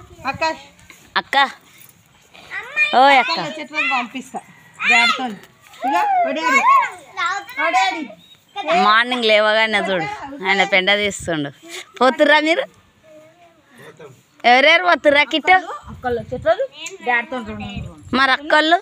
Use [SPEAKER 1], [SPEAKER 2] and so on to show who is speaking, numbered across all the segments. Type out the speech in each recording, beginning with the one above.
[SPEAKER 1] అక్క
[SPEAKER 2] అక్క ఓ అక్క
[SPEAKER 1] చెట్లకు పంపిస్తా డాడీతో ఇక ఒడాడి ఒడాడి
[SPEAKER 2] మార్నింగ్ లేవగానే చూడు ఆయన పెండ తీస్తుండు పోతుర్రా మీరు ఎవరెవరు పోతుర్రా కిట్టు
[SPEAKER 1] అక్కల చెట్లకు డాడీతో
[SPEAKER 2] మరి అక్కళ్ళు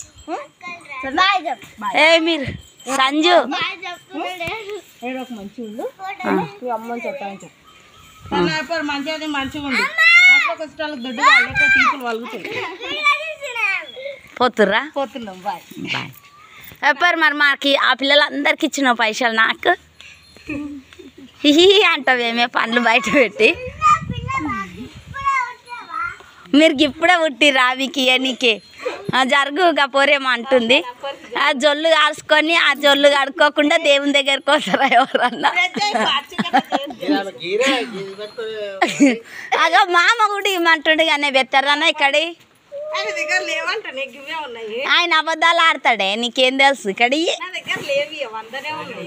[SPEAKER 2] ఏ మీరు సంజు
[SPEAKER 1] ఏదో ఒక మంచి ఉండు ఈ అమ్మని చెప్తాను చెప్పు ఇప్పుడు మంచిగా మంచిగా ఉండు దాంట్లోకి వచ్చే వాళ్ళకి దొడ్డు వాళ్ళకి టీపులు వలుగుతాయి
[SPEAKER 2] పోతుర్రా
[SPEAKER 1] పోతున్నాం బాయ్
[SPEAKER 2] బాయ్ చెప్పారు మరి మాకి ఆ పిల్లలందరికి ఇచ్చిన పైసలు నాకు హిహి అంటావేమే పండ్లు బయట పెట్టి మీరు ఇప్పుడే పుట్టిరా మీకు నీకే జరుగు పోరేమో అంటుంది ఆ జొల్లు కాల్చుకొని ఆ జొల్లు కడుక్కోకుండా దేవుని దగ్గరికి వస్తారా ఎవరన్నా అగో మామ కూడా ఇమ్మంటుండే కానీ పెట్టారన్నా ఇక్కడి
[SPEAKER 1] ఆయన దగ్గర లేవంట నీకు ఇవే ఉన్నాయి
[SPEAKER 2] ఆయన అబద్ధాలు ఆడతాడే నీకేం తెలుసు ఇక్కడ ఇయ్యి.
[SPEAKER 1] నా దగ్గర లేవి వందనే ఉన్నాయి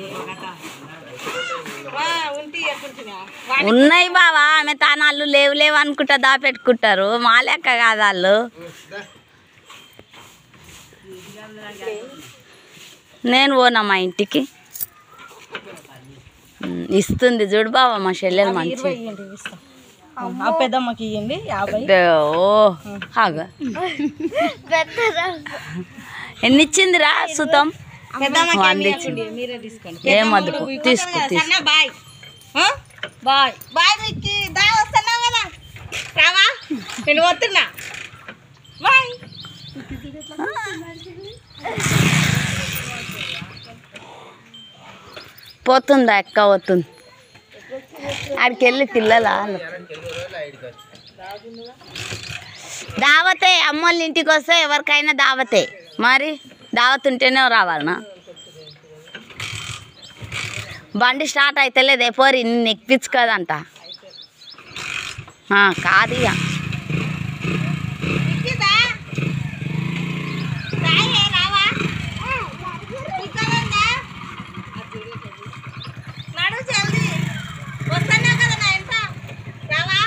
[SPEAKER 1] ఆ, ఉంటే ఎక్కడుంటున్నా
[SPEAKER 2] ఉన్నాయి బావా ఆమె తానాళ్ళు లేవు లేవు అనుకుంటా దాపెట్టుకుంటారు మా లెక్క కాదు వాళ్ళు నేను పోనా మా ఇంటికి ఉమ్, ఇస్తుంది చూడు బావా మా చెల్లెలు మంచి
[SPEAKER 1] ఇరవై ఇవ్వండి ఇస్తాం ఆ పెద్దమ్మకి ఇవ్వండి యాభై
[SPEAKER 2] ఓ ఆగా ఎన్ని ఇచ్చిందిరా సుతం
[SPEAKER 1] పెద్దమ్మకి
[SPEAKER 2] వంద
[SPEAKER 1] ఏమి
[SPEAKER 2] ఇచ్చింది.
[SPEAKER 1] ఇవ్వకండి, మీరే తీసుకోండి
[SPEAKER 2] ఏం వద్దు పో. తీసుకో తీసుకో
[SPEAKER 1] సన్న బాయ్ ఆ? బాయ్ బాయ్ మిక్కి దా వస్తున్నావు కదా రావా నేను వస్తున్నా బాయ్
[SPEAKER 2] పోతుందా ఎక్క పోతుంది ఆడికి వెళ్ళి పిల్లల దావతే అమ్మోళ్ళ ఇంటికి వస్తే ఎవరికైనా దావతే మరి దావత్ ఉంటేనే రావాలనా బండి స్టార్ట్ అయితే లేదే పోరి నిన్ను ఎక్కించుకోదంట ఆ, కాదు ఇక
[SPEAKER 1] మిక్కి దా రాయే రావా ఇక్కడ ఉందా? నడు జల్దీ వస్తున్నావు కదా నా ఇంట రావా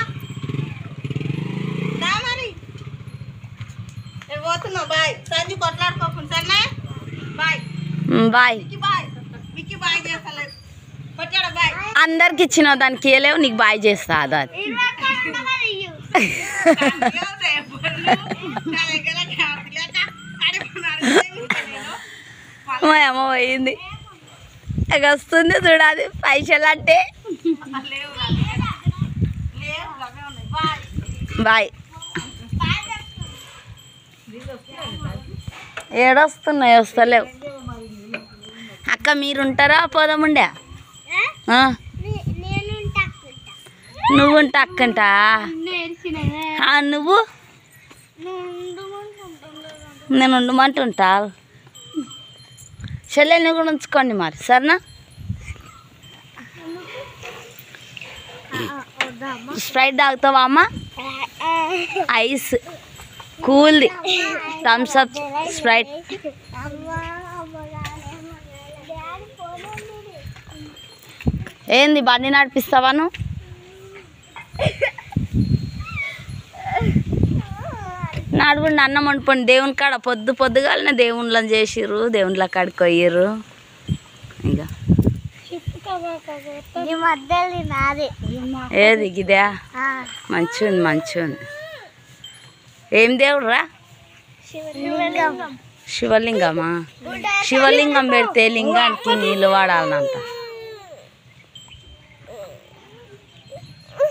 [SPEAKER 1] రా మరి నేను పోతున్నా బాయ్ సంజు కొట్లాడుకోకుండా సన్నా బాయ్
[SPEAKER 2] ఉమ్, బాయ్
[SPEAKER 1] మిక్కి బాయ్ మిక్కి బాయ్ చేస్తలేదు కొట్టాడా బాయ్
[SPEAKER 2] అందరికి ఇచ్చిన దానికి ఇవ్వలేవు నీకు బాయ్ చేస్తా అది మా అమ్మ పోయింది ఇక వస్తుంది చూడాలి పైసలు అంటే బాయ్ ఏడొస్తున్నాయి వస్తలేవు అక్క మీరుంటారా పోదాముండే ఆ? నువ్వు ఉంటా అక్కంటా ఆ, నువ్వు నేను ఉండమంటుంటా చెల్లెల్ని కూడా ఉంచుకోండి మరి సరేనా స్ప్రైట్ తాగుతావా అమ్మ ఐస్ కూల్ది థమ్స్ అప్ స్ప్రైట్ ఏంది బండి నడిపిస్తావా నువ్వు నడుపుండి అన్నం వండుకోండి దేవుని కాడ పొద్దు పొద్దుగాలనే దేవుళ్ళని చేసిర్రు దేవుళ్ళ కాడికి పోయిర్రు ఇంకా ఏది ఇదే మంచిగా ఉంది మంచిగా ఉంది ఏం దేవుడురా శివలింగమా శివలింగం పెడితే లింగానికి నీళ్ళు వాడాలనంట